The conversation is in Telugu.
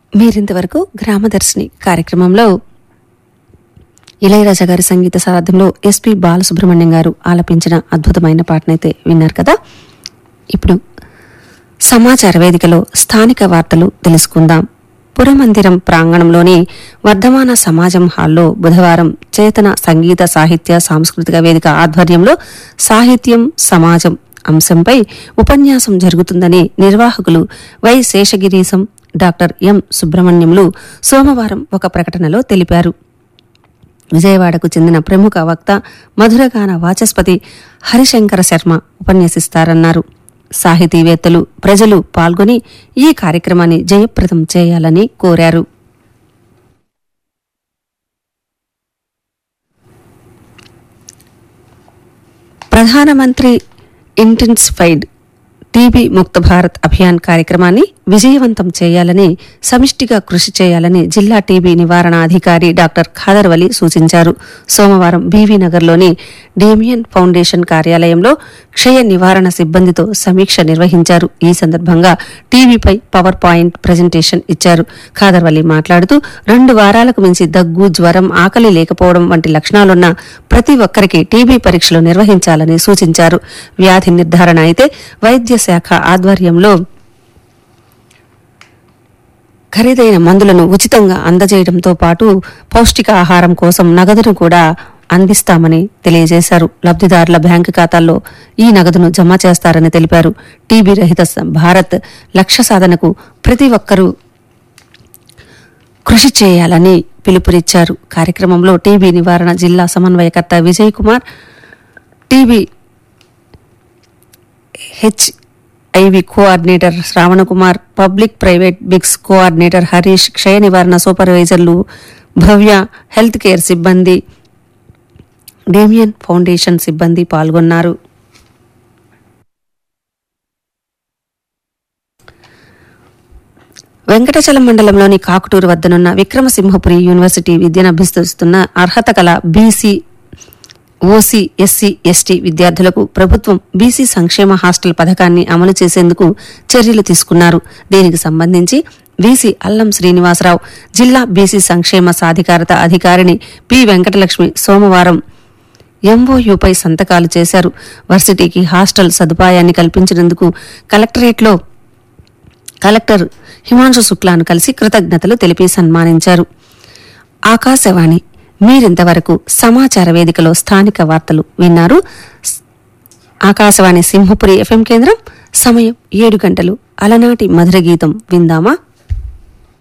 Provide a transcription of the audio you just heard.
మీరింతవరకు గ్రామదర్శిని కార్యక్రమంలో ఇళయరాజా గారి సంగీత సారథ్యంలో ఎస్పి బాలసుబ్రహ్మణ్యం గారు ఆలపించిన అద్భుతమైన పాటనైతే విన్నారు కదా ఇప్పుడు సమాచార వేదికలో స్థానిక వార్తలు తెలుసుకుందాం పురమందిరం ప్రాంగణంలోని వర్ధమాన సమాజం హాల్లో బుధవారం చేతన సంగీత సాహిత్య సాంస్కృతిక వేదిక ఆధ్వర్యంలో సాహిత్యం సమాజం అంశంపై ఉపన్యాసం జరుగుతుందని నిర్వాహకులు వై శేషగిరీశం డాక్టర్ ఎం సుబ్రహ్మణ్యంలు సోమవారం ఒక ప్రకటనలో తెలిపారు విజయవాడకు చెందిన ప్రముఖ వక్త మధురగాన వాచస్పతి హరిశంకర శర్మ ఉపన్యసిస్తారన్నారు సాహితీవేత్తలు ప్రజలు పాల్గొని ఈ కార్యక్రమాన్ని జయప్రదం చేయాలని కోరారు ప్రధానమంత్రి ఇంటెన్సిఫైడ్ టీబీ ముక్త భారత్ అభియాన్ కార్యక్రమాన్ని విజయవంతం చేయాలని సమిష్టిగా కృషి చేయాలని జిల్లా టీబీ నివారణ అధికారి డాక్టర్ ఖాదర్ వలి సూచించారు సోమవారం బీవీ నగర్లోని డేమియన్ ఫౌండేషన్ కార్యాలయంలో క్షయ నివారణ సిబ్బందితో సమీక్ష నిర్వహించారు ఈ సందర్భంగా టీవీపై పవర్ పాయింట్ ప్రజెంటేషన్ ఇచ్చారు ఖాదర్ వలి మాట్లాడుతూ రెండు వారాలకు మించి దగ్గు జ్వరం ఆకలి లేకపోవడం వంటి లక్షణాలున్న ప్రతి ఒక్కరికి టీబీ పరీక్షలు నిర్వహించాలని సూచించారు వ్యాధి నిర్ధారణ అయితే వైద్య శాఖ ఆధ్వర్యంలో ఖరీదైన మందులను ఉచితంగా అందజేయడంతో పాటు పౌష్టికాహారం కోసం నగదును కూడా అందిస్తామని తెలియజేశారు లబ్ధిదారుల బ్యాంకు ఖాతాల్లో ఈ నగదును జమ చేస్తారని తెలిపారు టీబీ రహిత స- భారత్ లక్ష్య సాధనకు ప్రతి ఒక్కరూ కృషి చేయాలని పిలుపునిచ్చారు కార్యక్రమంలో టీబీ నివారణ జిల్లా సమన్వయకర్త Vijay Kumar TB H IV coordinator Sravanakumar public private బిగ్స్ కోఆర్డినేటర్ హరీష్ క్షయ నివారణ సూపర్వైజర్లు భవ్య హెల్త్ కేర్ సిబ్బంది డేమియన్ ఫౌండేషన్ సిబ్బంది పాల్గొన్నారు వెంకటాచలం మండలంలోని కాకుటూరు వద్దనున్న విక్రమసింహపురి యూనివర్సిటీ విద్యను అభ్యసిస్తున్న అర్హత కల బీసీ ఓసీ ఎస్సీ ఎస్టీ విద్యార్థులకు ప్రభుత్వం బీసీ సంక్షేమ హాస్టల్ పథకాన్ని అమలు చేసేందుకు చర్యలు తీసుకున్నారు దీనికి సంబంధించి బీసీ అల్లం శ్రీనివాసరావు జిల్లా బీసీ సంక్షేమ సాధికారత అధికారిని పి వెంకటలక్ష్మి సోమవారం ఎంఓయూపై సంతకాలు చేశారు వర్సిటీకి హాస్టల్ సదుపాయాన్ని కల్పించినందుకు కలెక్టరేట్లో కలెక్టర్ హిమాంశు శుక్లాను కలిసి కృతజ్ఞతలు తెలిపి సన్మానించారు ఆకాశవాణి మీరింతవరకు సమాచార వేదికలో స్థానిక వార్తలు విన్నారు స్- ఆకాశవాణి సింహపురి ఎఫ్ఎం కేంద్రం సమయం ఏడు గంటలు అలనాటి మధుర గీతం విందామా